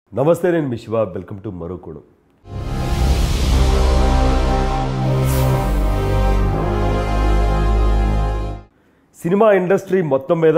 నమస్తే నేను మీ Shiva welcome to మరో కోణం సినిమా ఇండస్ట్రీ మొత్తం మీద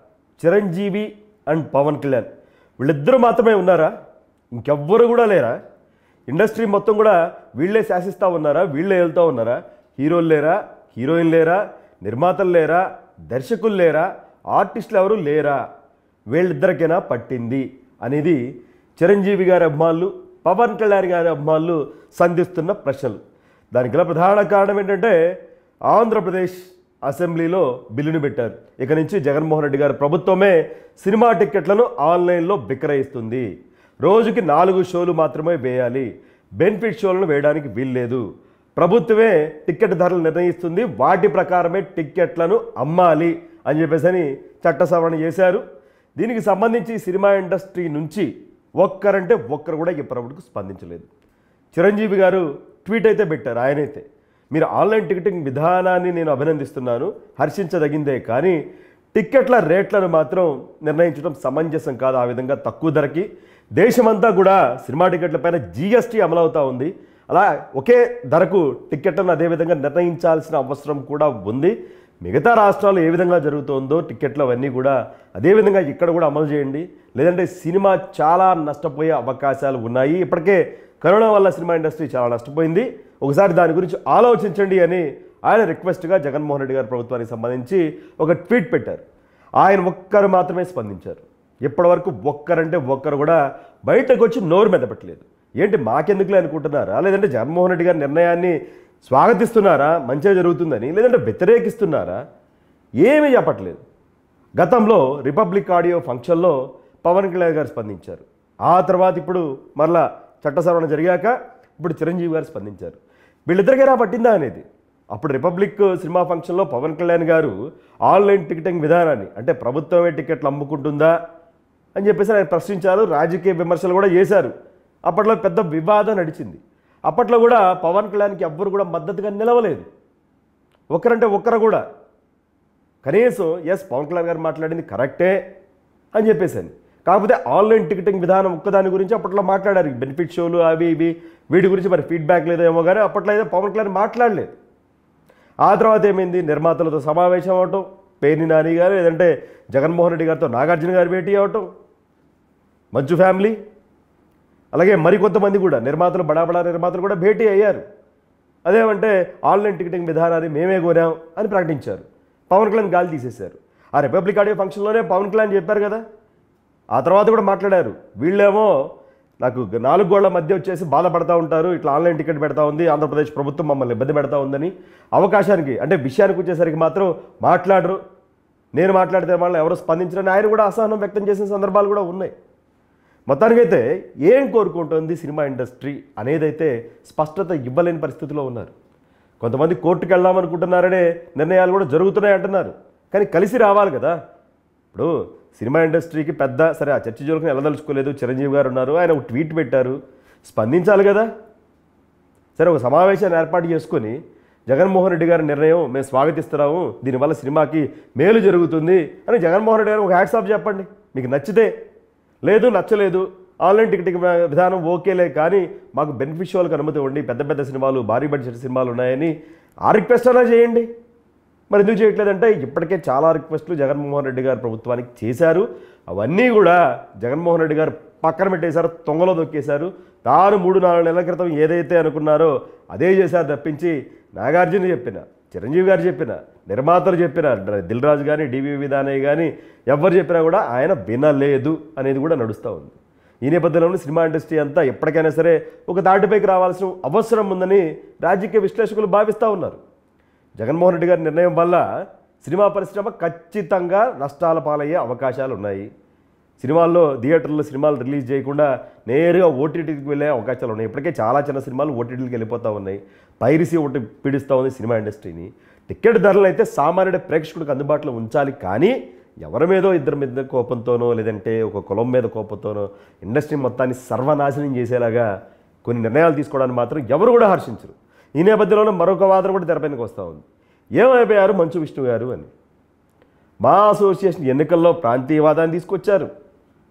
చిరంజీవి అండ్ పవన్ కళ్యాణ్ వీళ్ళిద్దరూ మాత్రమే ఉన్నారా ఇంకెవ్వరు కూడా లేరా ఇండస్ట్రీ మొత్తం కూడా వీళ్ళే శాసిస్తూ ఉన్నారా వీళ్ళే వెళ్తూ ఉన్నారా హీరోలు లేరా హీరోయిన్ లేరా నిర్మాతలు లేరా దర్శకులు లేరా ఆర్టిస్టులు ఎవరు లేరా వీళ్ళిద్దరికైనా పట్టింది అనేది చిరంజీవి గారి అభిమానులు పవన్ కళ్యాణ్ గారి అభిమానులు సంధిస్తున్న ప్రశ్నలు దానికి గల ప్రధాన కారణం ఏంటంటే ఆంధ్రప్రదేశ్ అసెంబ్లీలో బిల్లును పెట్టారు ఇక నుంచి జగన్మోహన్ రెడ్డి గారి ప్రభుత్వమే సినిమా టిక్కెట్లను ఆన్లైన్లో విక్రయిస్తుంది రోజుకి నాలుగు షోలు మాత్రమే వేయాలి బెనిఫిట్ షోలను వేయడానికి వీల్లేదు ప్రభుత్వమే టిక్కెట్ ధరలు నిర్ణయిస్తుంది వాటి ప్రకారమే టిక్కెట్లను అమ్మాలి అని చెప్పేసి అని చట్ట సవరణ చేశారు దీనికి సంబంధించి సినిమా ఇండస్ట్రీ నుంచి ఒక్కరంటే ఒక్కరు కూడా ఇప్పటివరకు స్పందించలేదు చిరంజీవి గారు ట్వీట్ అయితే పెట్టారు ఆయనైతే మీరు ఆన్లైన్ టికెటింగ్ విధానాన్ని నేను అభినందిస్తున్నాను హర్షించదగిందే కానీ టిక్కెట్ల రేట్లను మాత్రం నిర్ణయించడం సమంజసం కాదు ఆ విధంగా తక్కువ ధరకి దేశమంతా కూడా సినిమా టికెట్లపైన జీఎస్టీ అమలవుతూ ఉంది అలా ఒకే ధరకు టిక్కెట్లను అదేవిధంగా నిర్ణయించాల్సిన అవసరం కూడా ఉంది మిగతా రాష్ట్రాలు ఏ విధంగా జరుగుతోందో టిక్కెట్లు అవన్నీ కూడా అదేవిధంగా ఇక్కడ కూడా అమలు చేయండి లేదంటే సినిమా చాలా నష్టపోయే అవకాశాలు ఉన్నాయి ఇప్పటికే కరోనా వల్ల సినిమా ఇండస్ట్రీ చాలా నష్టపోయింది ఒకసారి దాని గురించి ఆలోచించండి అని ఆయన రిక్వెస్ట్గా జగన్మోహన్ రెడ్డి గారి ప్రభుత్వానికి సంబంధించి ఒక ట్వీట్ పెట్టారు ఆయన ఒక్కరు మాత్రమే స్పందించారు ఇప్పటివరకు ఒక్కరంటే ఒక్కరు కూడా బయటకు వచ్చి నోరు మెదపట్లేదు ఏంటి మాకెందుకులే అనుకుంటున్నారా లేదంటే జగన్మోహన్ రెడ్డి గారి నిర్ణయాన్ని స్వాగతిస్తున్నారా మంచిగా జరుగుతుందని లేదంటే వ్యతిరేకిస్తున్నారా ఏమీ చెప్పట్లేదు గతంలో రిపబ్లిక్ ఆడియో ఫంక్షన్లో పవన్ కళ్యాణ్ గారు స్పందించారు ఆ తర్వాత ఇప్పుడు మరలా చట్ట సవరణ జరిగాక ఇప్పుడు చిరంజీవి గారు స్పందించారు వీళ్ళిద్దరికైనా పట్టిందా అనేది అప్పుడు రిపబ్లిక్ సినిమా ఫంక్షన్లో పవన్ కళ్యాణ్ గారు ఆన్లైన్ టికెటింగ్ విధానాన్ని అంటే ప్రభుత్వమే టికెట్లు అమ్ముకుంటుందా అని చెప్పేసి ఆయన ప్రశ్నించారు రాజకీయ విమర్శలు కూడా చేశారు అప్పట్లో పెద్ద వివాదం నడిచింది అప్పట్లో కూడా పవన్ కళ్యాణ్కి ఎవ్వరు కూడా మద్దతుగా నిలవలేదు ఒకరంటే ఒక్కరు కూడా కనీసం ఎస్ పవన్ కళ్యాణ్ గారు మాట్లాడింది కరెక్టే అని చెప్పేసాను కాకపోతే ఆన్లైన్ టికెటింగ్ విధానం ఒక్కదాని గురించి అప్పట్లో మాట్లాడారు బెనిఫిట్ షోలు అవి ఇవి వీటి గురించి మరి ఫీడ్బ్యాక్ లేదేమో కానీ అప్పట్లో అయితే పవన్ కళ్యాణ్ మాట్లాడలేదు ఆ తర్వాత ఏమైంది నిర్మాతలతో సమావేశం అవటం పేర్ని నాని గారు లేదంటే జగన్మోహన్ రెడ్డి గారితో నాగార్జున గారు భేటీ అవటం మంచు ఫ్యామిలీ అలాగే మరికొంతమంది కూడా నిర్మాతలు బడాబడా నిర్మాతలు కూడా భేటీ అయ్యారు అదేమంటే ఆన్లైన్ టికెటింగ్ విధానాన్ని మేమే కోరాం అని ప్రకటించారు పవన్ కళ్యాణ్ గాలి తీసేశారు ఆ రిపబ్లిక్ ఆడియో ఫంక్షన్లోనే పవన్ కళ్యాణ్ చెప్పారు కదా ఆ తర్వాత కూడా మాట్లాడారు వీళ్ళేమో నాకు నాలుగు గోళ్ల మధ్య వచ్చేసి బాధపడతా ఉంటారు ఇట్లా ఆన్లైన్ టికెట్ పెడతా ఉంది ఆంధ్రప్రదేశ్ ప్రభుత్వం మమ్మల్ని ఇబ్బంది పెడతా ఉందని అవకాశానికి అంటే విషయానికి వచ్చేసరికి మాత్రం మాట్లాడరు నేను మాట్లాడితే మళ్ళీ ఎవరు స్పందించరని ఆయన కూడా అసహనం వ్యక్తం చేసిన సందర్భాలు కూడా ఉన్నాయి మొత్తానికైతే ఏం కోరుకుంటుంది సినిమా ఇండస్ట్రీ అనేదైతే స్పష్టత ఇవ్వలేని పరిస్థితిలో ఉన్నారు కొంతమంది కోర్టుకు వెళ్దామనుకుంటున్నారనే నిర్ణయాలు కూడా జరుగుతున్నాయి అంటున్నారు కానీ కలిసి రావాలి కదా ఇప్పుడు సినిమా ఇండస్ట్రీకి పెద్ద సరే ఆ చర్చ జోలికి వెళ్ళదలుచుకోలేదు చిరంజీవి గారు ఉన్నారు ఆయన ఒక ట్వీట్ పెట్టారు స్పందించాలి కదా సరే ఒక సమావేశాన్ని ఏర్పాటు చేసుకొని జగన్మోహన్ రెడ్డి గారి నిర్ణయం మేము స్వాగతిస్తున్నాము దీనివల్ల సినిమాకి మేలు జరుగుతుంది అని జగన్మోహన్ రెడ్డి గారు ఒక హ్యాట్స్ ఆఫ్ చెప్పండి మీకు నచ్చితే లేదు నచ్చలేదు ఆన్లైన్ టికెటింగ్ విధానం ఓకేలే కానీ మాకు బెనిఫిషియల్కి అనుమతి ఇవ్వండి పెద్ద పెద్ద సినిమాలు భారీ బడ్జెట్ సినిమాలు ఉన్నాయని ఆ రిక్వెస్ట్ అలా చేయండి మరి ఎందుకు చేయట్లేదంటే ఇప్పటికే చాలా రిక్వెస్ట్లు జగన్మోహన్ రెడ్డి గారు ప్రభుత్వానికి చేశారు అవన్నీ కూడా జగన్మోహన్ రెడ్డి గారు పక్కన పెట్టేశారు తొంగలో దొక్కేశారు తాను మూడు నాలుగు నెలల క్రితం ఏదైతే అనుకున్నారో అదే చేశారు తప్పించి నాగార్జున చెప్పిన చిరంజీవి గారు చెప్పిన నిర్మాతలు చెప్పిన దిల్ రాజు కానీ డివి విధానయ్య కానీ ఎవరు చెప్పినా కూడా ఆయన వినలేదు అనేది కూడా నడుస్తూ ఉంది ఈ నేపథ్యంలో సినిమా ఇండస్ట్రీ అంతా ఎప్పటికైనా సరే ఒక తాటిపైకి రావాల్సిన అవసరం ఉందని రాజకీయ విశ్లేషకులు భావిస్తూ ఉన్నారు జగన్మోహన్ రెడ్డి గారి నిర్ణయం వల్ల సినిమా పరిశ్రమ ఖచ్చితంగా నష్టాల పాలయ్యే అవకాశాలు ఉన్నాయి సినిమాల్లో థియేటర్లో సినిమాలు రిలీజ్ చేయకుండా నేరుగా ఓటీటీకి వెళ్ళే అవకాశాలు ఉన్నాయి ఇప్పటికే చాలా చిన్న సినిమాలు ఓటీటీకి వెళ్ళిపోతూ ఉన్నాయి పైరసీ ఒకటి పీడిస్తూ ఉంది సినిమా ఇండస్ట్రీని టికెట్ ధరలు అయితే సామాన్యుడి ప్రేక్షకుడికి అందుబాటులో ఉంచాలి కానీ ఎవరి మీదో ఇద్దరి మీద కోపంతోనో లేదంటే ఒక కులం మీద కోపంతోనో ఇండస్ట్రీ మొత్తాన్ని సర్వనాశనం చేసేలాగా కొన్ని నిర్ణయాలు తీసుకోవడానికి మాత్రం ఎవరు కూడా హర్షించరు ఈ నేపథ్యంలో మరొక వాదన కూడా తెరపైనకి వస్తూ ఉంది ఏమైపోయారు మంచు విష్ణు గారు అని మా అసోసియేషన్ ఎన్నికల్లో ప్రాంతీయవాదాన్ని తీసుకొచ్చారు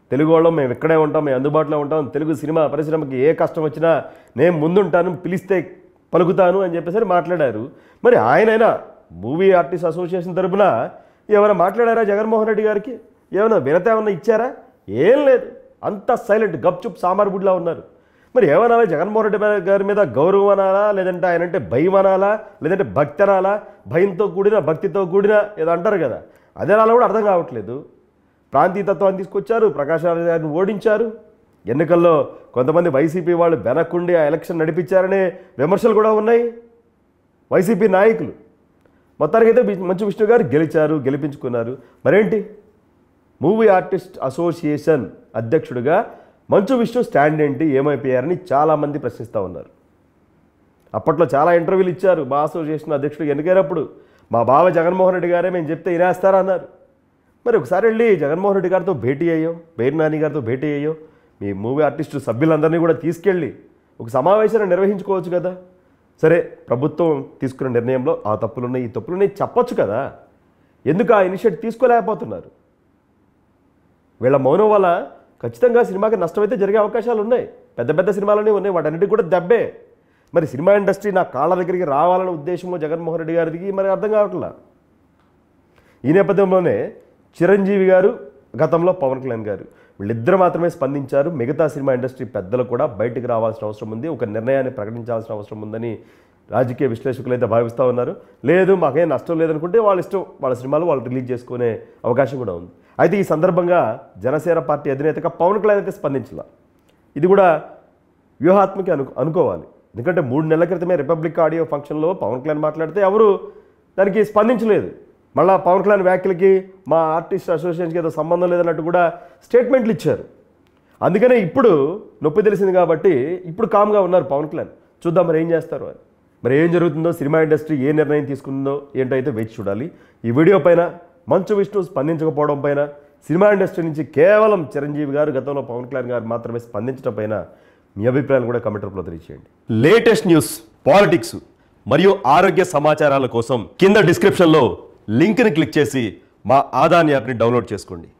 తెలుగు వాళ్ళం మేము ఇక్కడే ఉంటాం మేము అందుబాటులో ఉంటాం తెలుగు సినిమా పరిశ్రమకి ఏ కష్టం వచ్చినా నేను ముందుంటాను పిలిస్తే పలుకుతాను అని చెప్పేసరి మాట్లాడారు మరి ఆయనైనా మూవీ ఆర్టిస్ట్ అసోసియేషన్ తరపున ఏమైనా మాట్లాడారా జగన్మోహన్ రెడ్డి గారికి ఏమైనా వినత ఏమైనా ఇచ్చారా ఏం లేదు అంత సైలెంట్ గప్చుప్ సాంబార్ బుడ్లా ఉన్నారు మరి ఏమనాలా జగన్మోహన్ రెడ్డి మీద- గారి మీద గౌరవం అనాలా లేదంటే ఆయన అంటే భయం అనాలా లేదంటే భక్తి అనాలా భయంతో కూడిన భక్తితో కూడిన ఏదో అంటారు కదా అదే అనాలా కూడా అర్థం కావట్లేదు ప్రాంతీయతత్వాన్ని తీసుకొచ్చారు ప్రకాష్ రాజు గారిని ఓడించారు ఎన్నికల్లో కొంతమంది వైసీపీ వాళ్ళు వెనక్కుండి ఆ ఎలక్షన్ నడిపించారనే విమర్శలు కూడా ఉన్నాయి వైసీపీ నాయకులు మొత్తానికైతే వి- మంచు విష్ణు గారు గెలిచారు గెలిపించుకున్నారు మరేంటి మూవీ ఆర్టిస్ట్ అసోసియేషన్ అధ్యక్షుడిగా మంచు విష్ణు స్టాండ్ ఏంటి ఏమైపోయారని చాలామంది ప్రశ్నిస్తూ ఉన్నారు అప్పట్లో చాలా ఇంటర్వ్యూలు ఇచ్చారు మా అసోసియేషన్ అధ్యక్షుడు ఎన్నికైనప్పుడు మా బావ జగన్మోహన్ రెడ్డి గారే మేము చెప్తే వినేస్తారా అన్నారు మరి ఒకసారి వెళ్ళి జగన్మోహన్ రెడ్డి గారితో భేటీ అయ్యో బేర్ నాని గారితో భేటీ అయ్యో మీ మూవీ ఆర్టిస్టు సభ్యులందరినీ కూడా తీసుకెళ్ళి ఒక సమావేశాన్ని నిర్వహించుకోవచ్చు కదా సరే ప్రభుత్వం తీసుకున్న నిర్ణయంలో ఆ తప్పులున్నాయి ఈ తప్పులున్నాయి చెప్పొచ్చు కదా ఎందుకు ఆ ఇనిషియేటివ్ తీసుకోలేకపోతున్నారు వీళ్ళ మౌనం వల్ల ఖచ్చితంగా సినిమాకి నష్టమైతే జరిగే అవకాశాలు ఉన్నాయి పెద్ద పెద్ద సినిమాలనే ఉన్నాయి వాటన్నిటికి కూడా దెబ్బే మరి సినిమా ఇండస్ట్రీ నా కాళ్ళ దగ్గరికి రావాలనే ఉద్దేశమో జగన్మోహన్ రెడ్డి గారికి మరి అర్థం కావట్లా ఈ నేపథ్యంలోనే చిరంజీవి గారు గతంలో పవన్ కళ్యాణ్ గారు వీళ్ళిద్దరు మాత్రమే స్పందించారు మిగతా సినిమా ఇండస్ట్రీ పెద్దలు కూడా బయటకు రావాల్సిన అవసరం ఉంది ఒక నిర్ణయాన్ని ప్రకటించాల్సిన అవసరం ఉందని రాజకీయ విశ్లేషకులు అయితే భావిస్తూ ఉన్నారు లేదు మాకేం నష్టం లేదనుకుంటే వాళ్ళ ఇష్టం వాళ్ళ సినిమాలు వాళ్ళు రిలీజ్ చేసుకునే అవకాశం కూడా ఉంది అయితే ఈ సందర్భంగా జనసేన పార్టీ అధినేతగా పవన్ కళ్యాణ్ అయితే స్పందించాల ఇది కూడా వ్యూహాత్మక అను అనుకోవాలి ఎందుకంటే మూడు నెలల క్రితమే రిపబ్లిక్ ఆడియో ఫంక్షన్లో పవన్ కళ్యాణ్ మాట్లాడితే ఎవరు దానికి స్పందించలేదు మళ్ళా పవన్ కళ్యాణ్ వ్యాఖ్యలకి మా ఆర్టిస్ట్ అసోసియేషన్కి ఏదో సంబంధం లేదన్నట్టు కూడా స్టేట్మెంట్లు ఇచ్చారు అందుకనే ఇప్పుడు నొప్పి తెలిసింది కాబట్టి ఇప్పుడు కామ్గా ఉన్నారు పవన్ కళ్యాణ్ చూద్దాం మరి ఏం చేస్తారు అని మరి ఏం జరుగుతుందో సినిమా ఇండస్ట్రీ ఏ నిర్ణయం తీసుకుందో ఏంటో అయితే వేచి చూడాలి ఈ వీడియో పైన మంచు విష్ణు స్పందించకపోవడం పైన సినిమా ఇండస్ట్రీ నుంచి కేవలం చిరంజీవి గారు గతంలో పవన్ కళ్యాణ్ గారు మాత్రమే స్పందించడం పైన మీ అభిప్రాయాలు కూడా కమెంట్ రూపంలో తెలియజేయండి లేటెస్ట్ న్యూస్ పాలిటిక్స్ మరియు ఆరోగ్య సమాచారాల కోసం కింద డిస్క్రిప్షన్లో లింక్ని క్లిక్ చేసి మా ఆదాన్ యాప్ని డౌన్లోడ్ చేసుకోండి